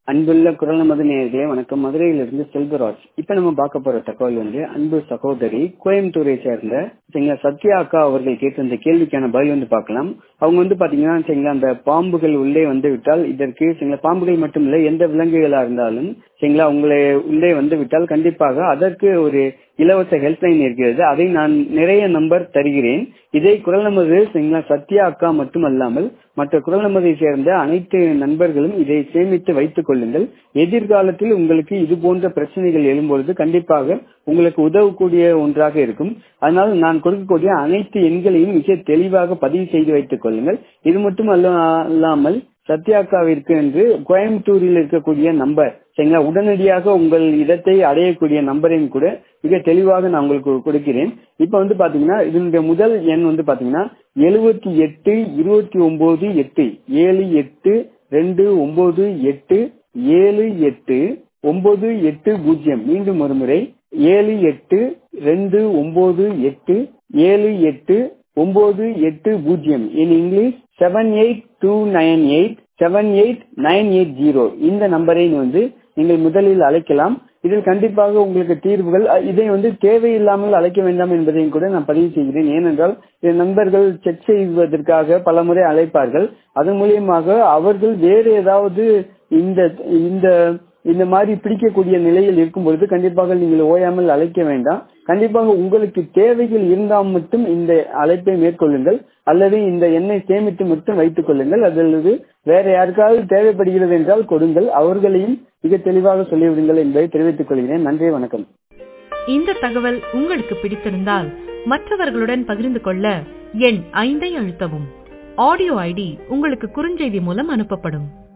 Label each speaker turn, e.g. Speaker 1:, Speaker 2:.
Speaker 1: அன்புள்ள குரல் நமது நேயர்களே வணக்கம் மதுரையிலிருந்து செல்வராஜ் இப்ப நம்ம பார்க்க போற தகவல் வந்து அன்பு சகோதரி கோயம்புத்தூரை சேர்ந்த சரிங்களா சத்யா அக்கா அவர்கள் கேட்ட இந்த கேள்விக்கான பதில் வந்து பார்க்கலாம் அவங்க வந்து பாத்தீங்கன்னா சரிங்களா அந்த பாம்புகள் உள்ளே வந்து விட்டால் இதற்கு சரிங்களா பாம்புகள் மட்டும் இல்ல எந்த விலங்குகளா இருந்தாலும் சரிங்களா உங்களை உள்ளே வந்து விட்டால் கண்டிப்பாக அதற்கு ஒரு இலவச ஹெல்ப்லைன் இருக்கிறது அதை நான் நிறைய நம்பர் தருகிறேன் இதை குரல் நமது சரிங்களா சத்யா அக்கா மட்டுமல்லாமல் மற்ற குரல் நமதை சேர்ந்த அனைத்து நண்பர்களும் இதை சேமித்து வைத்துக் கொள்ளுங்கள் எதிர்காலத்தில் உங்களுக்கு இது போன்ற பிரச்சனைகள் எழும்பொழுது கண்டிப்பாக உங்களுக்கு உதவக்கூடிய ஒன்றாக இருக்கும் அதனால் நான் கொடுக்கக்கூடிய அனைத்து எண்களையும் மிக தெளிவாக பதிவு செய்து வைத்துக் கொள்ளுங்கள் இது மட்டும் அல்லாமல் சத்யாக்காவிற்கு என்று கோயம்புத்தூரில் இருக்கக்கூடிய நம்பர் சரிங்களா உடனடியாக உங்கள் இடத்தை அடையக்கூடிய நம்பரையும் கூட மிக தெளிவாக நான் உங்களுக்கு கொடுக்கிறேன் இப்ப வந்து பாத்தீங்கன்னா இதனுடைய முதல் எண் வந்து பாத்தீங்கன்னா எழுபத்தி எட்டு இருபத்தி ஒன்பது எட்டு ஏழு எட்டு ரெண்டு ஒன்பது எட்டு ஏழு எட்டு ஒன்பது எட்டு பூஜ்ஜியம் மீண்டும் ஒரு முறை ஏழு எட்டு ரெண்டு ஒன்பது எட்டு ஏழு எட்டு ஒன்பது எட்டு பூஜ்ஜியம் in English seven eight two nine eight seven eight nine eight zero இந்த நம்பரை வந்து நீங்கள் முதலில் அழைக்கலாம் இதில் கண்டிப்பாக உங்களுக்கு தீர்வுகள் இதை வந்து தேவையில்லாமல் அழைக்க வேண்டாம் என்பதையும் கூட நான் பதிவு செய்கிறேன் ஏனென்றால் நண்பர்கள் செக் செய்வதற்காக பல முறை அழைப்பார்கள் அதன் மூலியமாக அவர்கள் வேறு ஏதாவது இந்த இந்த இந்த மாதிரி பிடிக்கக்கூடிய நிலையில் இருக்கும் பொழுது கண்டிப்பாக நீங்கள் ஓயாமல் அழைக்க வேண்டாம் கண்டிப்பாக உங்களுக்கு தேவைகள் இருந்தால் மட்டும் இந்த அழைப்பை மேற்கொள்ளுங்கள் அல்லது இந்த எண்ணெய் சேமித்து மட்டும் வைத்துக் கொள்ளுங்கள் அல்லது வேற யாருக்காவது தேவைப்படுகிறது என்றால் கொடுங்கள் அவர்களையும் மிக தெளிவாக சொல்லிவிடுங்கள் என்பதை தெரிவித்துக் கொள்கிறேன் நன்றி வணக்கம்
Speaker 2: இந்த தகவல் உங்களுக்கு பிடித்திருந்தால் மற்றவர்களுடன் பகிர்ந்து கொள்ள எண் ஐந்தை அழுத்தவும் ஆடியோ ஐடி உங்களுக்கு குறுஞ்செய்தி மூலம் அனுப்பப்படும்